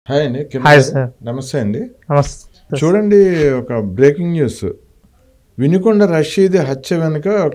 Hi అండి Kiran hi గారు. Sir నమస్తే అండి నమస్తే చూడండి ఒక బ్రేకింగ్ న్యూస్ వినుకొండ రషీద్ హత్య వెనుక ఒక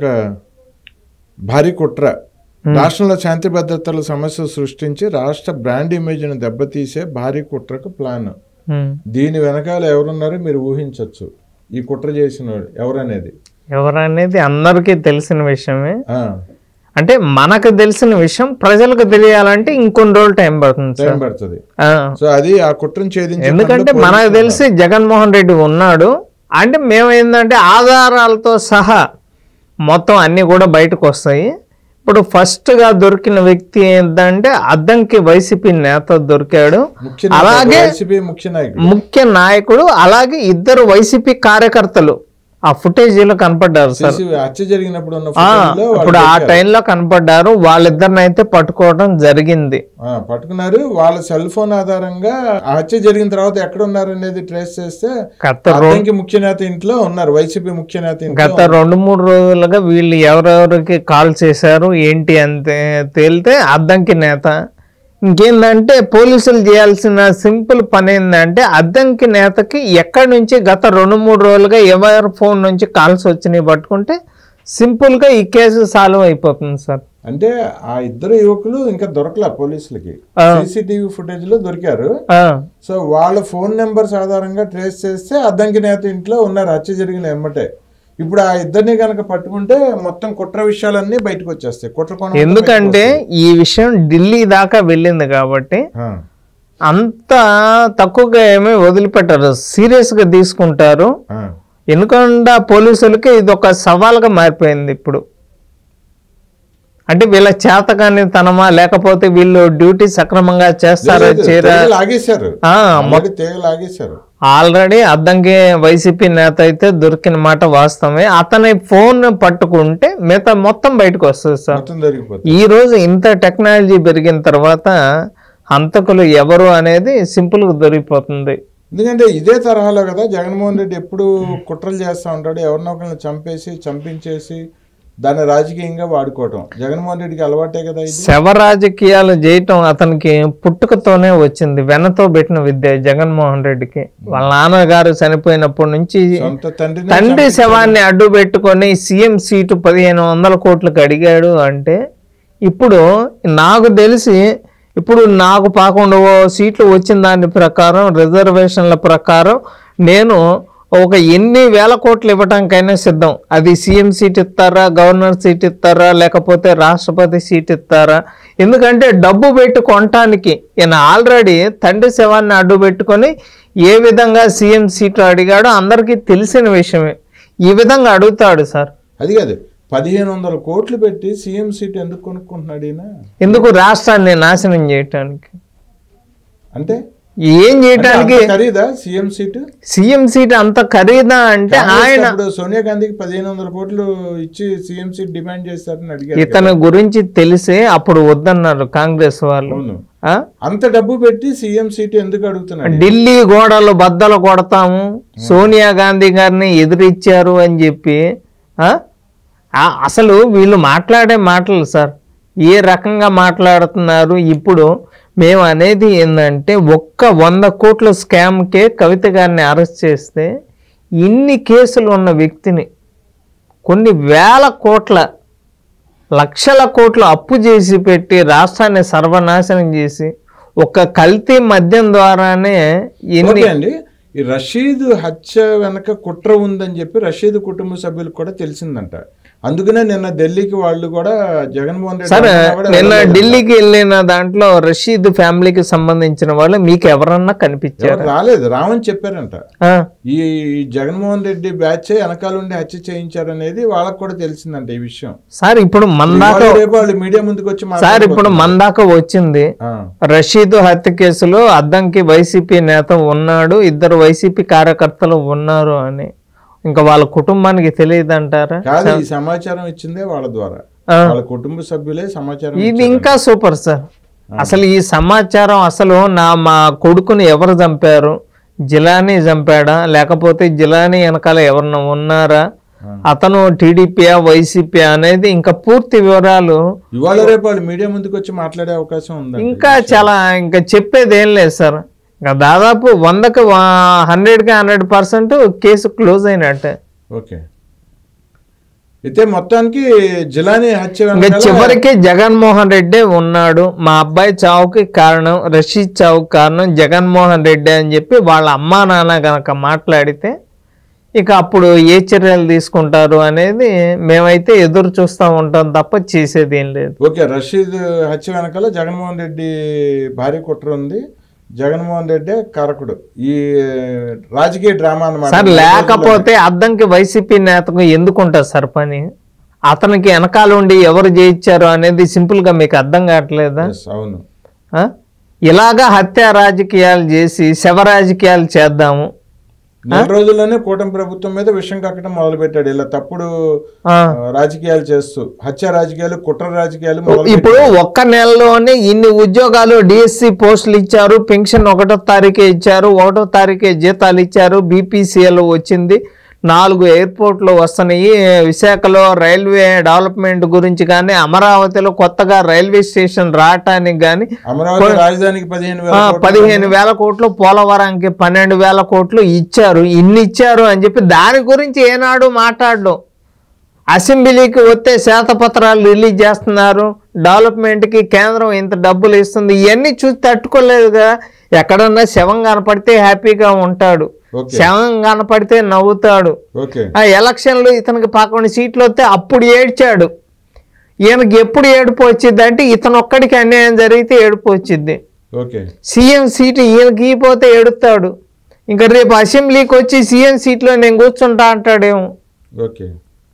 భారీ కుట్ర రాష్ట్రంలో శాంతి భద్రతల సమస్య సృష్టించి రాష్ట్ర బ్రాండ్ ఇమేజ్ను దెబ్బతీసే భారీ కుట్రకు ప్లాన్ ఉమ్. దీని వెనకాల ఎవరున్నారో మీరు ఊహించవచ్చు ఈ కుట్ర చేసిన వాడు ఎవరనేది ఎవరనేది అందరికీ తెలిసిన విషయమే ఆ, అంటే మనకు తెలిసిన విషయం ప్రజలకు తెలియాలంటే ఇంకొన్ని రోజులు టైం పడుతుంది టైం సార్ పడుతుంది ఆ. సో అది ఆ కుట్రను ఛేదించే ఎందుకంటే పనిలో మనకు పోలీసులు తెలిసి జగన్మోహన్ రెడ్డి ఉన్నాడు అంటే మేము ఏంటంటే ఆధారాలతో సహా మొత్తం అన్నీ కూడా బయటకు వస్తాయి ఇప్పుడు ఫస్ట్గా దొరికిన వ్యక్తి ఏంటంటే అద్దంకి వైసీపీ నేత దొరికాడు ముఖ్య అలాగే వైసీపీ ముఖ్య నాయకుడు ముఖ్య నాయకుడు అలాగే ఇద్దరు వైసీపీ కార్యకర్తలు ఆ ఫుటేజీలో కనపడ్డారు సార్ చేసి హత్య జరిగినప్పుడు ఉన్న ఆ, footage లో వాళ్ళు ఇప్పుడు ఆ దొరికారు. టైంలో కనపడ్డారు వాళ్ళిద్దరిని అయితే పట్టుకోవడం జరిగింది ఆ, పట్టుకున్నారు వాళ్ళ సెల్ ఫోన్ ఆధారంగా ఆ హత్య జరిగిన తర్వాత ఎక్కడ ఉన్నారు అనేది ట్రేస్ చేస్తే గత రో- అద్దంకి ముఖ్య నేత ఇంట్లో ఉన్నారు వైసీపీ ముఖ్య నేత ఇంట్లో గత రెండు మూడు రోజులుగా వీళ్ళు ఎవరెవరికి కాల్ చేశారు ఏంటి అంతే తేలితే అద్దంకి నేత ఇంకేందంటే పోలీసులు చేయాల్సిన సింపుల్ పని ఏంటంటే అద్దంకి నేతకి ఎక్కడి నుంచి గత రెండు మూడు రోజులుగా ఎవరి ఫోన్ నుంచి కాల్స్ వచ్చినాయి పట్టుకుంటే సింపుల్గా ఈ కేసు సాల్వ్ అయిపోతుంది సార్ అంటే ఆ ఇద్దరు యువకులు ఇంకా దొరకలే పోలీసులకి ఆ. సీసీటీవీ ఫుటేజ్ లో దొరికారు ఆ, సో వాళ్ళ ఫోన్ నెంబర్స్ ఆధారంగా ట్రేస్ చేస్తే అద్దంకి నేత ఇంట్లో ఉన్నారు హత్య జరిగిన ఎమ్మటే ఇప్పుడు ఆ ఇద్దరిని కనుక పట్టుకుంటే మొత్తం కుట్ర విషయాలన్నీ బయటకు వచ్చేస్తాయి కుట్ర కోణం అంతా ఎందుకంటే ఈ విషయం ఢిల్లీ దాకా వెళ్ళింది కాబట్టి ఆ, అంత తక్కువగా ఏమీ వదిలిపెట్టరు సీరియస్గా తీసుకుంటారు ఆ. ఎందుకంటే పోలీసులకి ఇది ఒక సవాల్గా మారిపోయింది ఇప్పుడు అంటే వీళ్ళ చేతకాని తనమా లేకపోతే వీళ్ళు డ్యూటీ సక్రమంగా చేస్తారా లేదు, చేయరా తెగ లాగేశారు ఆ, ఆల్రెడీ తెగ లాగేశారు ఆల్రెడీ అద్దంకి వైసీపీ నేత అయితే దొరికిన మాట వాస్తవమే అతని ఫోన్ పట్టుకుంటే మిగతా మొత్తం బయటకు వస్తుంది సార్ మొత్తం జరిగిపోతుంది ఈ రోజు ఇంత టెక్నాలజీ పెరిగిన తర్వాత హంతకులు ఎవరు అనేది సింపుల్గా దొరికిపోతుంది ఎందుకంటే ఇదే తరహాలో కదా జగన్మోహన్ రెడ్డి ఎప్పుడు కుట్రలు చేస్తూ ఉంటాడు ఎవరినో ఒకరిని చంపేసి చంపించేసి దాన్ని రాజకీయంగా వాడుకోవటం జగన్మోహన్ రెడ్డికి అలవాటే కదా ఇది శవ రాజకీయాలు చేయటం అతనికి పుట్టుకతోనే వచ్చింది వెనతో పెట్టిన విద్య జగన్మోహన్ రెడ్డికి వాళ్ళ నాన్నగారు చనిపోయినప్పటి నుంచి సొంత తండ్రిని తండ్రి శవాన్ని అడ్డు పెట్టుకొని సీఎం సీటు పదిహేను వందల కోట్లకు అడిగాడు అంటే ఇప్పుడు నాకు తెలిసి ఇప్పుడు నాకు పదకొండు సీట్లు వచ్చిన దాని ప్రకారం రిజర్వేషన్ల ప్రకారం నేను ఒక ఎన్ని వేల కోట్లు ఇవ్వటానికైనా సిద్ధం అది సీఎం సీట్ ఇస్తారా గవర్నర్ సీట్ ఇస్తారా లేకపోతే రాష్ట్రపతి సీట్ ఇస్తారా ఎందుకంటే డబ్బు పెట్టి కొనటానికి ఈయన ఆల్రెడీ తండ్రి శవాన్ని అడ్డు పెట్టుకొని ఏ విధంగా సీఎం సీటు అడిగాడో అందరికీ తెలిసిన విషయమే ఈ విధంగా అడుగుతాడు సార్ అది కాదు పదిహేను వందల కోట్లు పెట్టి సీఎం సీట్ ఎందుకు కొనుక్కుంటున్నాడు ఈయన ఎందుకు రాష్ట్రాన్ని నాశనం చేయటానికి అంటే ఏం అంటే చేయటానికి అంత ఖరీదా సీఎం సీటు సీఎం సీట్ అంత ఖరీదా అంటే ఆయన ఇప్పుడు సోనియా గాంధీకి పదిహేను వందల కోట్లు ఇచ్చి సీఎం సీట్ డిమాండ్ చేస్తారని అడిగారు ఇతని గురించి తెలిసే అప్పుడు వద్దన్నారు కాంగ్రెస్ వాళ్ళు అవును ఆ? అంత డబ్బు పెట్టి సీఎం సీట్ ఎందుకు అడుగుతున్నాడు ఢిల్లీ గోడలు బద్దలు కొడతాము సోనియా గాంధీ గారిని ఎదురిచ్చారు అని చెప్పి ఆ? ఆ, అసలు వీళ్ళు మాట్లాడే మాటలు సార్ ఏ రకంగా మాట్లాడుతున్నారు ఇప్పుడు మేము అనేది ఏంటంటే ఒక్క వంద కోట్ల స్కామ్కే కవిత గారిని అరెస్ట్ చేస్తే ఇన్ని కేసులు ఉన్న వ్యక్తిని కొన్ని వేల కోట్ల లక్షల కోట్లు అప్పు చేసి పెట్టి రాష్ట్రాన్ని సర్వనాశనం చేసి ఒక కల్తీ మద్యం ద్వారానే ఎన్ని ఓకే అండి ఈ రషీద్ హత్య వెనక కుట్ర ఉందని చెప్పి రషీద్ కుటుంబ సభ్యులకు కూడా తెలిసిందంట అందుకనే నిన్న ఢిల్లీకి వాళ్ళు కూడా జగన్మోహన్ రెడ్డి సరే అన్నా కూడా నిన్న వెళ్ళలేదు. ఢిల్లీకి వెళ్ళిన దాంట్లో రషీద్ ఫ్యామిలీకి సంబంధించిన వాళ్ళు మీకు ఎవరన్నా కనిపించారు ఎవరు రాలేదు రామని చెప్పారంట ఆ, ఈ జగన్మోహన్ రెడ్డి బ్యాచ్ వెనకాల ఉండి హత్య చేయించారనేది వాళ్ళకి కూడా తెలిసిందంట ఈ విషయం సార్ ఇప్పుడు మన దాకా ఇవాళ రేపు వాళ్ళు మీడియా ముందుకు వచ్చి సార్ ఇప్పుడు మన దాకా వచ్చింది ఆ, రషీద్ హత్య కేసులో అద్దంకి వైసీపీ నేత ఉన్నాడు ఇద్దరు వైసీపీ కార్యకర్తలు ఉన్నారు అని ఇంకా వాళ్ళ కుటుంబానికి తెలియదంటారా కాదు ఈ సమాచారం ఇచ్చిందే వాళ్ళ ద్వారా ఆ. వాళ్ళ కుటుంబ సభ్యులే సమాచారం ఇది ఇంకా సూపర్ సార్ అసలు ఈ సమాచారం అసలు నా మా కొడుకుని ఎవరు చంపారు జిలానీ చంపాడా లేకపోతే జిలానీ వెనకాల ఎవరన్నా ఉన్నారా అతను టీడీపీయా వైసీపీ అనేది ఇంకా పూర్తి వివరాలు ఇవాళ రేపు వాళ్ళు మీడియా ముందుకు వచ్చి మాట్లాడే అవకాశం ఉందండి ఇంకా చాలా ఇంకా చెప్పేది ఏం లేదు సార్ ఇంకా దాదాపు వందకి హండ్రెడ్కి హండ్రెడ్ పర్సెంట్ కేసు క్లోజ్ అయినట్టే ఓకే అయితే మొత్తానికి జిలానీ హత్య ఇంకా వెనకాల- చివరికి జగన్మోహన్ రెడ్డి ఉన్నాడు మా అబ్బాయి చావుకి కారణం రషీద్ చావుకి కారణం జగన్మోహన్ రెడ్డి అని చెప్పి వాళ్ళ అమ్మా నాన్న గనక మాట్లాడితే ఇక అప్పుడు ఏ చర్యలు తీసుకుంటారు అనేది మేమైతే ఎదురు చూస్తూ ఉంటాం తప్ప చేసేది ఏం లేదు ఓకే రషీద్ హత్య వెనకాల జగన్మోహన్ రెడ్డి భార్య కుట్ర ఉంది జగన్మోహన్ రెడ్డి కారకుడు ఈ రాజకీయ డ్రామా అన్నమాట సార్ లేకపోతే అద్దంకి వైసీపీ నేతకు ఎందుకు ఉంటుంది సార్ పని అతనికి వెనకాల ఉండి ఎవరు చేయించారు అనేది సింపుల్గా మీకు అర్థం కావట్లేదా Yes, అవును ఆ? ఇలాగా హత్య రాజకీయాలు చేసి శవ రాజకీయాలు చేద్దాము నెల రోజుల్లోనే కూటమి ప్రభుత్వం మీద విషయం కక్కడం మొదలు పెట్టాడు ఇలా తప్పుడు ఆ. ఆ, రాజకీయాలు చేస్తూ హత్య రాజకీయాలు కుట్ర రాజకీయాలు మొదలు ఇప్పుడు ఒక్క నెలలోనే ఇన్ని ఉద్యోగాలు డిఎస్సి పోస్టులు ఇచ్చారు పెన్షన్ ఒకటో తారీఖే ఇచ్చారు ఒకటో తారీఖే జీతాలు ఇచ్చారు బీపీసీఎల్ వచ్చింది నాలుగు ఎయిర్పోర్ట్లు వస్తున్నాయి విశాఖలో రైల్వే డెవలప్మెంట్ గురించి కానీ అమరావతిలో కొత్తగా రైల్వే స్టేషన్ రావటానికి కానీ అమరావతి రాజధానికి పదిహేను వేల కోట్లు పదిహేను వేల కోట్లు పోలవరంకి పన్నెండు వేల కోట్లు ఇచ్చారు ఇన్ని ఇచ్చారు అని చెప్పి దాని గురించి ఏనాడు మాట్లాడడం అసెంబ్లీకి వస్తే శ్వేతపత్రాలు రిలీజ్ చేస్తున్నారు డెవలప్మెంట్కి కేంద్రం ఇంత డబ్బులు ఇస్తుంది ఇవన్నీ చూసి తట్టుకోలేదు కదా ఎక్కడన్నా శవం కనపడితే హ్యాపీగా ఉంటాడు ఓకే శవం కనపడితే నవ్వుతాడు ఓకే ఆ ఎలక్షన్లు ఇతనికి పక్కన సీట్లు వస్తే అప్పుడు ఏడ్చాడు ఈయనకి ఎప్పుడు ఏడుపు వచ్చింది అంటే ఇతను ఒక్కడికి అన్యాయం జరిగితే ఏడుపు వచ్చింది ఓకే సీఎం సీటు ఈయనకి ఇపోతే ఏడుస్తాడు ఇంకా రేపు అసెంబ్లీకి వచ్చి సీఎం సీట్లో నేను కూర్చుంటా అంటాడేమో ఓకే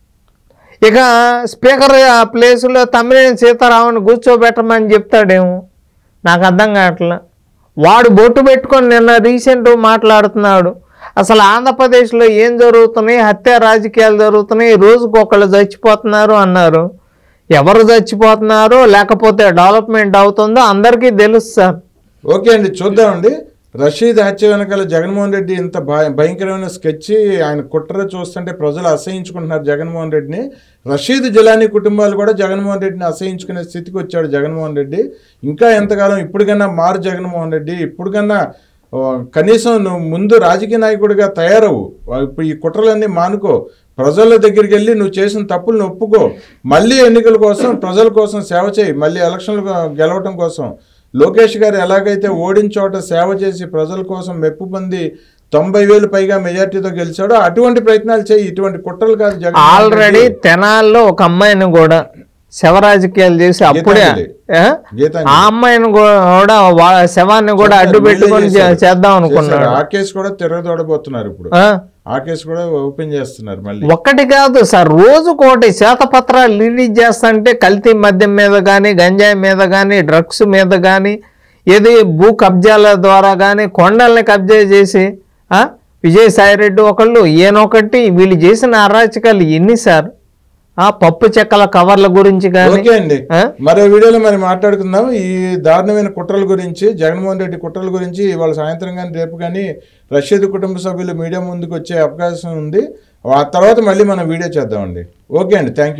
ఇక స్పీకర్ ఆ ప్లేసులో తమ్మినేని సీతారామన్ కూర్చోబెట్టమని చెప్తాడేమో నాకు అర్థం కావట్లే వాడు బొట్టు పెట్టుకొని నిన్న రీసెంట్ మాట్లాడుతున్నాడు అసలు ఆంధ్రప్రదేశ్లో ఏం జరుగుతున్నాయి హత్య రాజకీయాలు జరుగుతున్నాయి రోజుకు ఒకళ్ళు చచ్చిపోతున్నారు అన్నారు ఎవరు చచ్చిపోతున్నారో లేకపోతే డెవలప్మెంట్ అవుతుందో అందరికీ తెలుసు సార్ ఓకే అండి చూద్దామండి రషీద్ హత్య వెనకాల జగన్మోహన్ రెడ్డి ఇంత భయ- భయంకరమైన స్కెచ్ ఆయన కుట్ర చూస్తుంటే ప్రజలు అసహించుకుంటున్నారు జగన్మోహన్ రెడ్డిని రషీద్ జిలానీ కుటుంబాలు కూడా జగన్మోహన్ రెడ్డిని అసహించుకునే స్థితికి వచ్చాడు జగన్మోహన్ రెడ్డి ఇంకా ఎంతకాలం ఇప్పటికన్నా మారు జగన్మోహన్ రెడ్డి ఇప్పటికన్నా ఓ, కనీసం నువ్వు ముందు రాజకీయ నాయకుడిగా తయారవు ఇప్పుడు ఈ కుట్రలన్నీ మానుకో ప్రజల దగ్గరికి వెళ్ళి నువ్వు చేసిన తప్పులను ఒప్పుకో మళ్ళీ ఎన్నికల కోసం ప్రజల కోసం సేవ చేయి మళ్ళీ ఎలక్షన్లు గెలవటం కోసం లోకేష్ గారు ఎలాగైతే ఓడించోట సేవ చేసి ప్రజల కోసం మెప్పు పొంది తొంభై వేలు పైగా మెజార్టీతో గెలిచాడో అటువంటి ప్రయత్నాలు చేయి ఇటువంటి కుట్రలు కాదు జగన్ ఆల్రెడీ తెనాల్లో ఒక అమ్మాయిని కూడా శవ రాజకీయాలు చేసి అప్పుడే గీతాంజలి. ఆ? గీతాంజలి. ఆ అమ్మాయిని కూడా వా- శవాన్ని కూడా అడ్డు పెట్టుకొని చే- చేశారు. చేద్దాం అనుకున్నాడు చేశారు. ఆ కేసు కూడా తిరగదోడబోతున్నారు ఇప్పుడు ఆ? ఆ కేసు కూడా ఓపెన్ చేస్తున్నారు మళ్ళీ ఒక్కటి కాదు సార్ రోజుకోటి శ్వేతపత్రాలు రిలీజ్ చేస్తుంటే కల్తీ మద్యం మీద కానీ గంజాయి మీద కానీ డ్రగ్స్ మీద కానీ ఏది భూ కబ్జాల ద్వారా కానీ కొండల్ని కబ్జా చేసి ఆ? విజయసాయిరెడ్డి ఒకళ్ళు ఈయనొకటి వీళ్ళు చేసిన అరాచకాలు ఎన్ని సార్ ఆ పప్పు చెక్కల కవర్ల గురించి కానీ ఓకే అండి ఆ? మరో వీడియోలో మరి మాట్లాడుకుందాం ఈ దారుణమైన కుట్రల గురించి జగన్మోహన్ రెడ్డి కుట్రల గురించి ఇవాళ సాయంత్రం కానీ రేపు కానీ రషీద్ కుటుంబ సభ్యులు మీడియా ముందుకు వచ్చే అవకాశం ఉంది ఆ తర్వాత మళ్ళీ మనం వీడియో చేద్దామండి ఓకే అండి థ్యాంక్